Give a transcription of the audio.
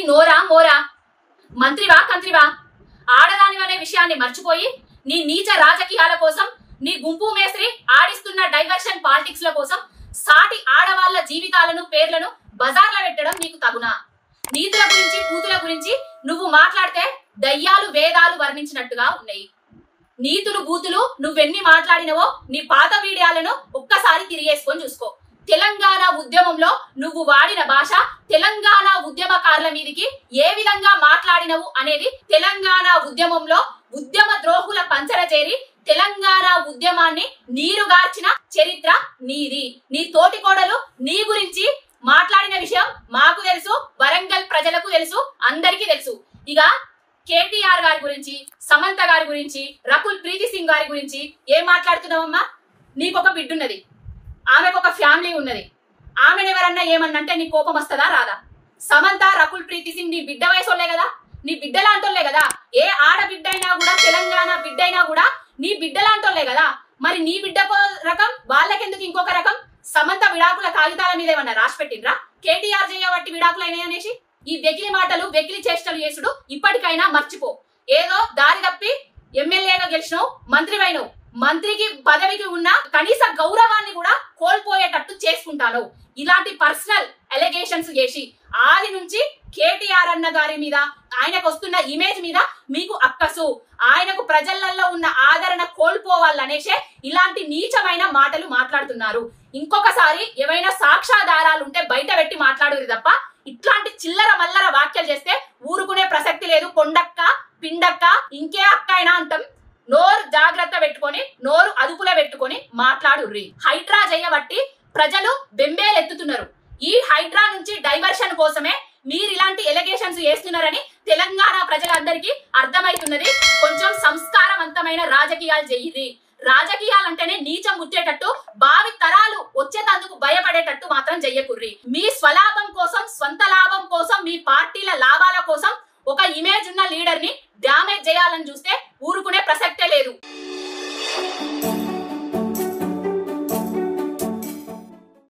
నోరా మోరా మంత్రివా కంత్రివా ఆడదాని అనే విషయాన్ని మర్చిపోయి నీ నీచ రాజకీయాల కోసం నీ గుంపు మేస్త్రి ఆడిస్తున్న డైవర్షన్ పాలిటిక్స్ ల కోసం సాటి ఆడవాళ్ల జీవితాలను పేర్లను బజార్ల పెట్టడం నీకు తగునా నీతుల గురించి కూతుల గురించి నువ్వు మాట్లాడితే దయ్యాలు వేదాలు వర్ణించినట్టుగా ఉన్నాయి నీతులు బూతులు నువ్వెన్ని మాట్లాడినవో నీ పాత వీడియాలను ఒక్కసారి తిరిగేసుకొని చూసుకో తెలంగాణ ఉద్యమంలో నువ్వు వాడిన భాష తెలంగాణ ఉద్యమకారుల మీదికి ఏ విధంగా మాట్లాడినవు అనేది తెలంగాణ ఉద్యమంలో ఉద్యమ ద్రోహుల పంచర చేరి తెలంగాణ ఉద్యమాన్ని నీరుగార్చిన చరిత్ర నీది నీ తోటి కోడలు నీ గురించి మాట్లాడిన విషయం మాకు తెలుసు వరంగల్ ప్రజలకు తెలుసు అందరికీ తెలుసు ఇక కేటీఆర్ గారి గురించి సమంత గారి గురించి రకుల్ ప్రీతి సింగ్ గారి గురించి ఏం మాట్లాడుతున్నావమ్మా నీకొక బిడ్డున్నది ఆమెకు ఒక ఫ్యామిలీ ఉన్నది ఆమెను ఎవరన్నా ఏమన్నంటే నీ కోపం వస్తుందా రాదా సమంత రకుల్ ప్రీతి సింగ్ నీ బిడ్డ వయసోళ్లే కదా నీ బిడ్డ లాంటోళ్లే కదా ఏ ఆడబిడ్డ అయినా కూడా తెలంగాణ బిడ్డ అయినా కూడా నీ బిడ్డ లాంటోళ్లే కదా మరి నీ బిడ్డకో రకం వాళ్ళకెందుకు ఇంకొక రకం సమంత విడాకుల కాగితాల మీద ఏమన్నా రాసి పెట్టిండ్రా కేటీఆర్ చేయబట్టి విడాకులు అయినాయి అనేసి ఈ వెకిలి మాటలు వెకిలి చేష్టలు చేసుడు ఇప్పటికైనా మర్చిపో ఏదో దారి తప్పి ఎమ్మెల్యేగా గెలిచినావు మంత్రివైనవు మంత్రికి పదవికి ఉన్న కనీస గౌరవాన్ని కూడా కోల్పోయేటట్టు చేసుకుంటాను ఇలాంటి పర్సనల్ ఎలిగేషన్స్ చేసి ఆది నుంచి కేటీఆర్ అన్న గారి మీద ఆయనకు వస్తున్న ఇమేజ్ మీద మీకు అక్కసు ఆయనకు ప్రజలలో ఉన్న ఆదరణ కోల్పోవాలనేసే ఇలాంటి నీచమైన మాటలు మాట్లాడుతున్నారు ఇంకొకసారి ఏవైనా సాక్ష్యాధారాలు ఉంటే బయట పెట్టి మాట్లాడురు తప్ప ఇట్లాంటి చిల్లర మల్లర వ్యాఖ్యలు చేస్తే ఊరుకునే ప్రసక్తి లేదు కొండక్క పిండక్క ఇంకే అక్క అయినా అంటాం నోరు జాగ్రత్త పెట్టుకొని నోరు అదుపులో పెట్టుకొని మాట్లాడుర్రి హైడ్రా చేయబట్టి ప్రజలు బెంబేలెత్తుతున్నారు ఈ హైడ్రా నుంచి డైవర్షన్ కోసమే మీరు ఇలాంటి ఎలిగేషన్స్ చేస్తున్నారని తెలంగాణ ప్రజలందరికీ అర్థమైతున్నది కొంచెం సంస్కారవంతమైన రాజకీయాలు చెయ్యిరి రాజకీయాలంటేనే నీచం ముట్టేటట్టు భావి తరాలు వచ్చేటందుకు భయపడేటట్టు మాత్రం చెయ్యకుర్రి మీ స్వలాభం కోసం స్వంత లాభం కోసం మీ పార్టీల లాభాల కోసం ఒక ఇమేజ్ ఉన్న లీడర్ ని డ్యామేజ్ చేయాలని చూస్తే ఊరుకునే ప్రసక్తే లేదు